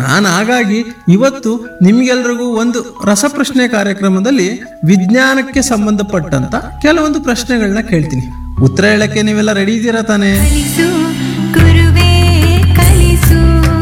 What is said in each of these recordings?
ನಾನು ಹಾಗಾಗಿ ಇವತ್ತು ನಿಮ್ಗೆಲ್ರಿಗೂ ಒಂದು ರಸಪ್ರಶ್ನೆ ಕಾರ್ಯಕ್ರಮದಲ್ಲಿ ವಿಜ್ಞಾನಕ್ಕೆ ಸಂಬಂಧಪಟ್ಟಂತ ಕೆಲವೊಂದು ಪ್ರಶ್ನೆಗಳನ್ನ ಕೇಳ್ತೀನಿ ಉತ್ತರ ಹೇಳಕ್ಕೆ ನೀವೆಲ್ಲ ರೆಡಿ ಇದ್ದೀರಾ ತಾನೇ ಕಲಿಸು ಗುರುವೇ ಕಲಿಸು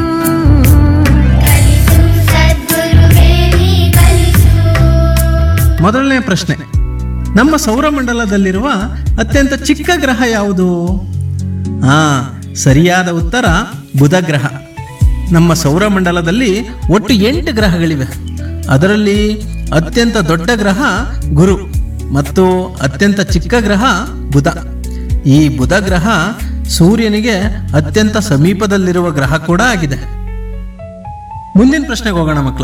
ಕಲಿಸು ಸದ್ಗುರುವೇ ನೀ ಕಲಿಸು ಮೊದಲನೇ ಪ್ರಶ್ನೆ ನಮ್ಮ ಸೌರಮಂಡಲದಲ್ಲಿರುವ ಅತ್ಯಂತ ಚಿಕ್ಕ ಗ್ರಹ ಯಾವುದು ಆ ಸರಿಯಾದ ಉತ್ತರ ಬುಧ ಗ್ರಹ ನಮ್ಮ ಸೌರಮಂಡಲದಲ್ಲಿ ಒಟ್ಟು ಎಂಟು ಗ್ರಹಗಳಿವೆ ಅದರಲ್ಲಿ ಅತ್ಯಂತ ದೊಡ್ಡ ಗ್ರಹ ಗುರು ಮತ್ತು ಅತ್ಯಂತ ಚಿಕ್ಕ ಗ್ರಹ ಬುಧ ಈ ಬುಧ ಗ್ರಹ ಸೂರ್ಯನಿಗೆ ಅತ್ಯಂತ ಸಮೀಪದಲ್ಲಿರುವ ಗ್ರಹ ಕೂಡ ಆಗಿದೆ ಮುಂದಿನ ಪ್ರಶ್ನೆಗೆ ಹೋಗೋಣ ಮಕ್ಕಳ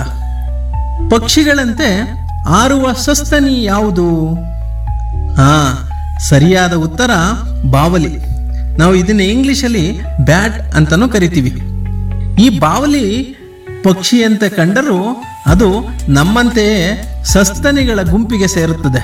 ಪಕ್ಷಿಗಳಂತೆ ಆರುವ ಸಸ್ತನಿ ಯಾವುದು ಹಾ ಸರಿಯಾದ ಉತ್ತರ ಬಾವಲಿ ನಾವು ಇದನ್ನ ಇಂಗ್ಲಿಷಲ್ಲಿ ಬ್ಯಾಟ್ ಅಂತಾನೂ ಕರಿತೀವಿ ಈ ಬಾವಲಿ ಪಕ್ಷಿಯಂತೆ ಕಂಡರೂ ಅದು ನಮ್ಮಂತೆಯೇ ಸಸ್ತನಿಗಳ ಗುಂಪಿಗೆ ಸೇರುತ್ತದೆ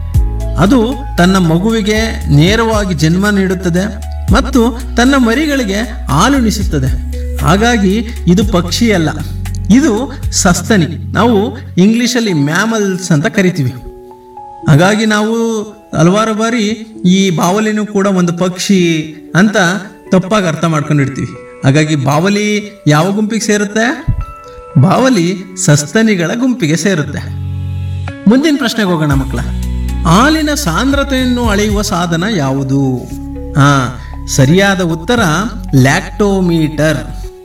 ಅದು ತನ್ನ ಮಗುವಿಗೆ ನೇರವಾಗಿ ಜನ್ಮ ನೀಡುತ್ತದೆ ಮತ್ತು ತನ್ನ ಮರಿಗಳಿಗೆ ಹಾಲುಣಿಸುತ್ತದೆ ಹಾಗಾಗಿ ಇದು ಪಕ್ಷಿ ಅಲ್ಲ ಇದು ಸಸ್ತನಿ ನಾವು ಇಂಗ್ಲಿಷಲ್ಲಿ ಮ್ಯಾಮಲ್ಸ್ ಅಂತ ಕರಿತೀವಿ ಹಾಗಾಗಿ ನಾವು ಹಲವಾರು ಬಾರಿ ಈ ಬಾವಲಿನೂ ಕೂಡ ಒಂದು ಪಕ್ಷಿ ಅಂತ ತಪ್ಪಾಗಿ ಅರ್ಥ ಮಾಡ್ಕೊಂಡಿರ್ತೀವಿ ಹಾಗಾಗಿ ಬಾವಲಿ ಯಾವ ಗುಂಪಿಗೆ ಸೇರುತ್ತೆ ಬಾವಲಿ ಸಸ್ತನಿಗಳ ಗುಂಪಿಗೆ ಸೇರುತ್ತೆ ಮುಂದಿನ ಪ್ರಶ್ನೆಗೆ ಹೋಗೋಣ ಮಕ್ಕಳ ಹಾಲಿನ ಸಾಂದ್ರತೆಯನ್ನು ಅಳೆಯುವ ಸಾಧನ ಯಾವುದು ಹಾ ಸರಿಯಾದ ಉತ್ತರ ಲ್ಯಾಕ್ಟೋಮೀಟರ್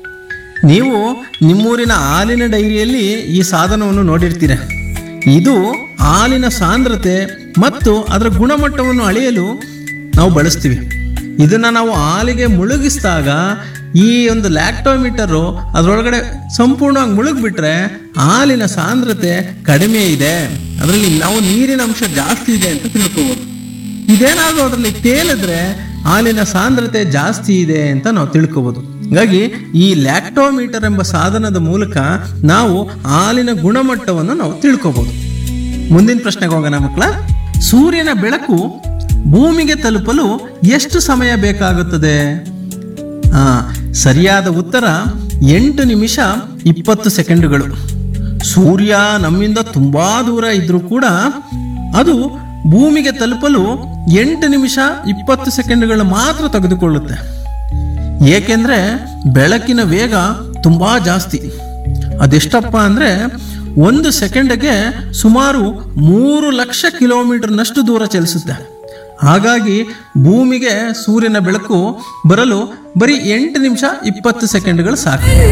ನೀವು ನಿಮ್ಮೂರಿನ ಹಾಲಿನ ಡೈರಿಯಲ್ಲಿ ಈ ಸಾಧನವನ್ನು ನೋಡಿರ್ತೀರ ಇದು ಹಾಲಿನ ಸಾಂದ್ರತೆ ಮತ್ತು ಅದರ ಗುಣಮಟ್ಟವನ್ನು ಅಳೆಯಲು ನಾವು ಬಳಸ್ತೀವಿ ಇದನ್ನ ನಾವು ಹಾಲಿಗೆ ಮುಳುಗಿಸಿದಾಗ ಈ ಒಂದು ಲ್ಯಾಕ್ಟೋಮೀಟರು ಅದರೊಳಗಡೆ ಸಂಪೂರ್ಣವಾಗಿ ಮುಳುಗ್ಬಿಟ್ರೆ ಹಾಲಿನ ಸಾಂದ್ರತೆ ಕಡಿಮೆ ಇದೆ ಅದರಲ್ಲಿ ನಾವು ನೀರಿನ ಅಂಶ ಜಾಸ್ತಿ ಇದೆ ಅಂತ ತಿಳ್ಕೋಬೋದು ಇದೇನಾದ್ರೂ ಅದರಲ್ಲಿ ತೇಲಿದ್ರೆ ಹಾಲಿನ ಸಾಂದ್ರತೆ ಜಾಸ್ತಿ ಇದೆ ಅಂತ ನಾವು ತಿಳ್ಕೋಬಹುದು ಹಾಗಾಗಿ ಈ ಲ್ಯಾಕ್ಟೋಮೀಟರ್ ಎಂಬ ಸಾಧನದ ಮೂಲಕ ನಾವು ಹಾಲಿನ ಗುಣಮಟ್ಟವನ್ನು ನಾವು ತಿಳ್ಕೋಬಹುದು ಮುಂದಿನ ಪ್ರಶ್ನೆಗೆ ಹೋಗೋಣ ಮಕ್ಕಳ ಸೂರ್ಯನ ಬೆಳಕು ಭೂಮಿಗೆ ತಲುಪಲು ಎಷ್ಟು ಸಮಯ ಬೇಕಾಗುತ್ತದೆ ಆ ಸರಿಯಾದ ಉತ್ತರ ಎಂಟು ನಿಮಿಷ ಇಪ್ಪತ್ತು ಸೆಕೆಂಡುಗಳು ಸೂರ್ಯ ನಮ್ಮಿಂದ ತುಂಬಾ ದೂರ ಇದ್ರೂ ಕೂಡ ಅದು ಭೂಮಿಗೆ ತಲುಪಲು ಎಂಟು ನಿಮಿಷ ಇಪ್ಪತ್ತು ಸೆಕೆಂಡುಗಳು ಮಾತ್ರ ತೆಗೆದುಕೊಳ್ಳುತ್ತೆ ಏಕೆಂದ್ರೆ ಬೆಳಕಿನ ವೇಗ ತುಂಬಾ ಜಾಸ್ತಿ ಅದೆಷ್ಟಪ್ಪ ಅಂದ್ರೆ ಒಂದು ಸೆಕೆಂಡ್ಗೆ ಸುಮಾರು ಮೂರು ಲಕ್ಷ ಕಿಲೋಮೀಟರ್ನಷ್ಟು ದೂರ ಚಲಿಸುತ್ತೆ ಹಾಗಾಗಿ ಭೂಮಿಗೆ ಸೂರ್ಯನ ಬೆಳಕು ಬರಲು ಬರೀ ಎಂಟು ನಿಮಿಷ ಇಪ್ಪತ್ತು ಸೆಕೆಂಡ್ಗಳು ಸಾಕು